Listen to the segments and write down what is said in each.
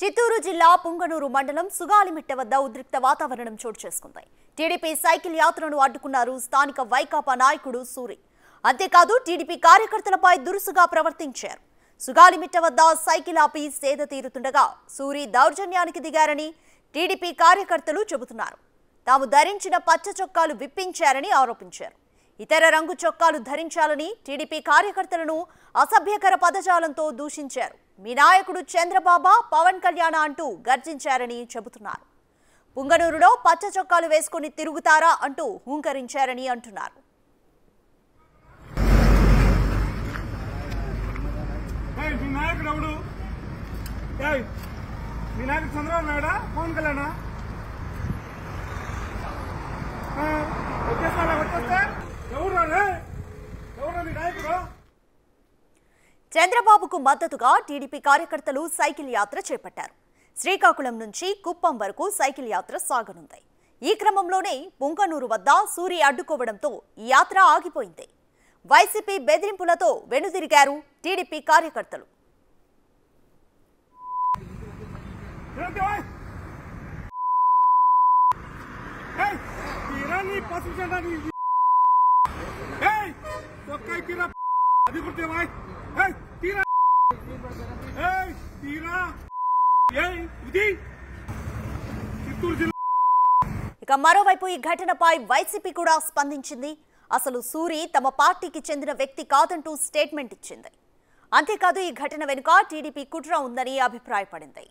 చిత్తూరు జిల్లా పుంగనూరు మండలం సుగాలిమిట్ట వద్ద ఉద్రిక్త వాతావరణం చోటు చేసుకుంది టీడీపీ సైకిల్ యాత్రను అడ్డుకున్నారు స్థానిక వైకాపా నాయకుడు సూరి అంతేకాదు టీడీపీ కార్యకర్తలపై దురుసుగా ప్రవర్తించారు సుగాలిమిట్ట వద్ద సైకిల్ ఆపి సేద తీరుతుండగా సూరి దౌర్జన్యానికి దిగారని టీడీపీ కార్యకర్తలు చెబుతున్నారు తాము ధరించిన పచ్చ చొక్కాలు విప్పించారని ఆరోపించారు ఇతర రంగు చొక్కాలు ధరించాలని టీడీపీ కార్యకర్తలను అసభ్యకర పదజాలంతో దూషించారు మీ నాయకుడు చంద్రబాబా పవన్ కళ్యాణ అంటూ గర్జించారని చెబుతున్నారు పుంగనూరులో పచ్చ చొక్కాలు వేసుకుని తిరుగుతారా అంటూ హూంకరించారని అంటున్నారు ఏయ్, మీ నాయకుడు ఎవడు ఏయ్, మీ నాయకుడు చంద్రబాబు నాయుడా పవన్ కళ్యాణా ఆ, వచ్చేస్తారా వచ్చేస్తే ఎవరు ఎవరు మీ నాయకుడు చంద్రబాబుకు మద్దతుగా టీడీపీ కార్యకర్తలు సైకిల్ యాత్ర చేపట్టారు శ్రీకాకుళం నుంచి కుప్పం వరకు సైకిల్ యాత్ర సాగనుంది ఈ క్రమంలోనే పుంకనూరు వద్ద సూరి అడ్డుకోవడంతో ఈ యాత్ర ఆగిపోయింది వైసీపీ బెదిరింపులతో వెనుదిరిగారు టీడీపీ కార్యకర్తలు ఏంటి ఓయ్? ఏయ్, తీరా నీ పసుపు జెండా నీ ఏయ్, చొక్కా తీరా అది కుడితే వాయ్ ఏయ్, తీరా ఏయ్, తీరా ఏయ్ ఇది చిత్తూరు జిల్లా ఇక మరోవైపు ఈ ఘటనపై వైసీపీ కూడా స్పందించింది అసలు సూరి తమ పార్టీకి చెందిన వ్యక్తి కాదంటూ స్టేట్మెంట్ ఇచ్చింది అంతేకాదు ఈ ఘటన వెనుక టీడీపీ కుట్ర ఉందని అభిప్రాయపడింది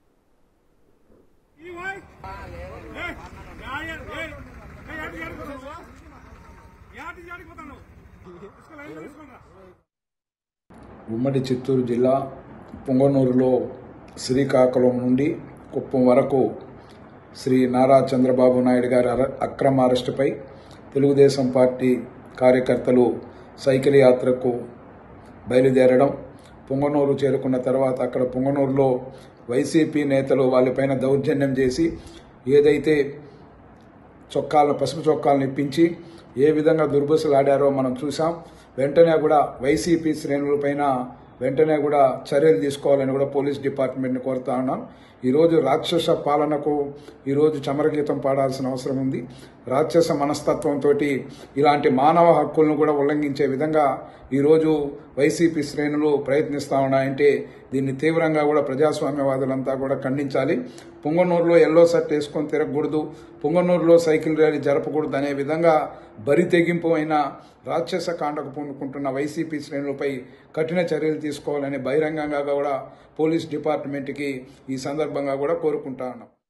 ఈ వాయ్ ఏయ్, యాయ, ఏయ్, ఏయ్, యాడికి యాడికి పోతావు? యాడికి యాడికి పోతావు నువ్వు? తీసుకో, లైన్లో తీసుకోరా. ఉమ్మడి చిత్తూరు జిల్లా పొంగనూరులో శ్రీకాకుళం నుండి కుప్పం వరకు శ్రీ నారా చంద్రబాబు నాయుడు గారి అర- అక్రమ అరెస్టుపై తెలుగుదేశం పార్టీ కార్యకర్తలు సైకిల్ యాత్రకు బయలుదేరడం పొంగనూరు చేరుకున్న తర్వాత అక్కడ పొంగనూరులో వైసీపీ నేతలు వాళ్ళపైన దౌర్జన్యం చేసి ఏదైతే చొక్కాలను పసుపు చొక్కాలను ఇప్పించి ఏ విధంగా దుర్బుసలాడారో మనం చూసాం వెంటనే కూడా వైసీపీ శ్రేణులపైన వెంటనే కూడా చర్యలు తీసుకోవాలని కూడా పోలీస్ డిపార్ట్మెంట్ని కోరుతా ఉన్నాం ఈరోజు రాక్షస పాలనకు ఈరోజు చమరగీతం పాడాల్సిన అవసరం ఉంది రాక్షస మనస్తత్వంతో ఇలాంటి మానవ హక్కులను కూడా ఉల్లంఘించే విధంగా ఈరోజు వైసీపీ శ్రేణులు ప్రయత్నిస్తా ఉన్నాయంటే దీన్ని తీవ్రంగా కూడా ప్రజాస్వామ్యవాదులంతా కూడా ఖండించాలి పొంగనూరులో ఎల్లో షర్ట్ వేసుకొని తిరగకూడదు పొంగనూరులో సైకిల్ ర్యాలీ జరపకూడదు అనే విధంగా బరి తెగింపు అయిన రాక్షస కాండకు పూనుకుంటున్న వైసీపీ శ్రేణులపై కఠిన చర్యలు తీసుకోవాలని బహిరంగంగా కూడా పోలీస్ డిపార్ట్మెంట్కి ఈ సందర్భంగా కూడా కోరుకుంటా ఉన్నాం